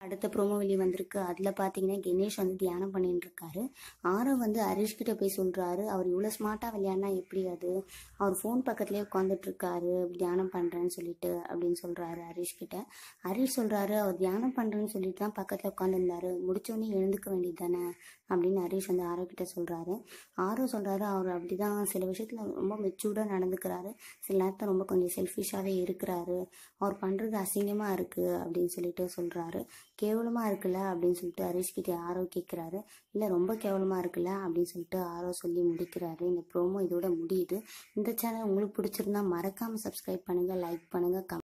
அடுத்த ப்ரோமோ வெளியே வந்திருக்கு அதில் பார்த்தீங்கன்னா கணேஷ் வந்து தியானம் பண்ணிட்டு இருக்காரு ஆரவ் வந்து ஹரிஷ் கிட்ட போய் சொல்கிறாரு அவர் இவ்வளோ ஸ்மார்ட்டாக விளையாடினா எப்படி அது அவர் ஃபோன் பக்கத்துலேயே உட்காந்துட்டு இருக்காரு தியானம் பண்ணுறேன்னு சொல்லிட்டு அப்படின்னு சொல்கிறாரு ஹரிஷ் கிட்ட ஹரிஷ் சொல்கிறாரு அவர் தியானம் பண்ணுறேன்னு சொல்லிட்டு தான் பக்கத்தில் உட்காந்துருந்தாரு முடிச்சோடனே எழுந்துக்க வேண்டியது தானே அப்படின்னு ஹரிஷ் வந்து ஆரவ் கிட்ட சொல்கிறாரு ஆரவ் சொல்கிறாரு அவர் அப்படி தான் சில விஷயத்தில் ரொம்ப மெச்சூர்டாக நடந்துக்கிறாரு சில நேரத்தில் ரொம்ப கொஞ்சம் செல்ஃபிஷாகவே இருக்கிறாரு அவர் பண்ணுறது அசிங்கமாக இருக்குது அப்படின்னு சொல்லிட்டு சொல்கிறாரு கேவலமாக இருக்குல்ல அப்படின்னு சொல்லிட்டு ஹரிஷ் கிட்ட ஆரோ கேட்குறாரு இல்லை ரொம்ப கேவலமாக இருக்குல்ல அப்படின்னு சொல்லிட்டு ஆரோ சொல்லி முடிக்கிறாரு இந்த ப்ரோமோ இதோட முடியுது இந்த சேனல் உங்களுக்கு பிடிச்சிருந்தா மறக்காமல் சப்ஸ்கிரைப் பண்ணுங்கள் லைக் பண்ணுங்கள்